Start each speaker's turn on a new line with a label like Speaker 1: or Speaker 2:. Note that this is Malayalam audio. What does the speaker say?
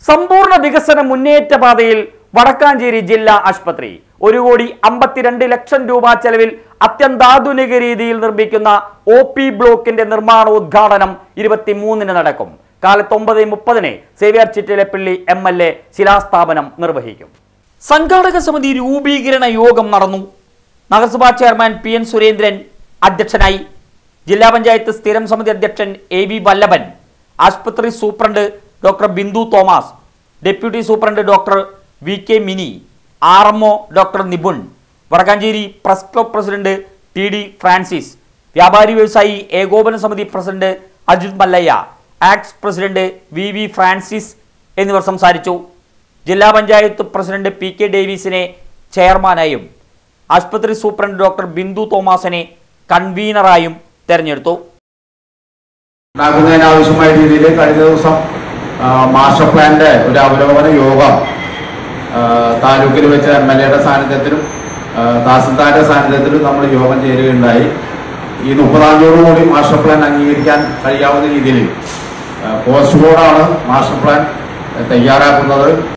Speaker 1: സമ്പൂർണ്ണ വികസന മുന്നേറ്റ പാതയിൽ വടക്കാഞ്ചേരി ജില്ലാ ആശുപത്രി ഒരു കോടി അമ്പത്തിരണ്ട് ലക്ഷം രൂപ ചെലവിൽ അത്യന്താധുനിക രീതിയിൽ നിർമ്മിക്കുന്ന ഒ പി ബ്ലോക്കിന്റെ നിർമ്മാണോദ്ഘാടനം ഇരുപത്തിമൂന്നിന് നടക്കും കാലത്ത് ഒമ്പത് മുപ്പതിന് Xavier Chittilappally M L A ശിലാസ്ഥാപനം നിർവഹിക്കും സംഘാടക സമിതി രൂപീകരണ യോഗം നടന്നു നഗരസഭാ ചെയർമാൻ പി എൻ സുരേന്ദ്രൻ അധ്യക്ഷനായി ജില്ലാ പഞ്ചായത്ത് സ്ഥിരം സമിതി അധ്യക്ഷൻ എ വി വല്ലഭൻ ആശുപത്രി superintendent doctor Bindu Thomas deputy superintendent doctor V K Mini R M O doctor Nipun Vadakkanchery press club president T D Francis വ്യാപാരി വ്യവസായി ഏകോപന സമിതി പ്രസിഡന്റ് അജിത് മല്ലയ്യ ആക്സ് പ്രസിഡന്റ് വി വി ഫ്രാൻസിസ് എന്നിവർ സംസാരിച്ചു ജില്ലാ പഞ്ചായത്ത് പ്രസിഡന്റ് പി കെ ഡേവിസിനെ ചെയർമാനായും ആശുപത്രി സൂപ്രണ്ട് ഡോക്ടർ ബിന്ദു തോമസിനെ കൺവീനറായും തെരഞ്ഞെടുത്തു
Speaker 2: ഉണ്ടാക്കുന്നതിനാവശ്യമായ രീതിയിൽ കഴിഞ്ഞ ദിവസം ആ, മാസ്റ്റർ പ്ലാന്റെ ഒരു അവലോകന യോഗം ആ, താലൂക്കിൽ വെച്ച എം എൽ എയുടെ സാന്നിധ്യത്തിലും ആ, തഹസിൽദാരുടെ സാന്നിധ്യത്തിലും നമ്മൾ യോഗം ചേരുകയുണ്ടായി ഈ മുപ്പതാം കൂടി മാസ്റ്റർ പ്ലാൻ അംഗീകരിക്കാൻ കഴിയാവുന്ന രീതിയിൽ ആ, പോസ്റ്റ് ബോർഡാണ് മാസ്റ്റർ പ്ലാൻ തയ്യാറാക്കുന്നത്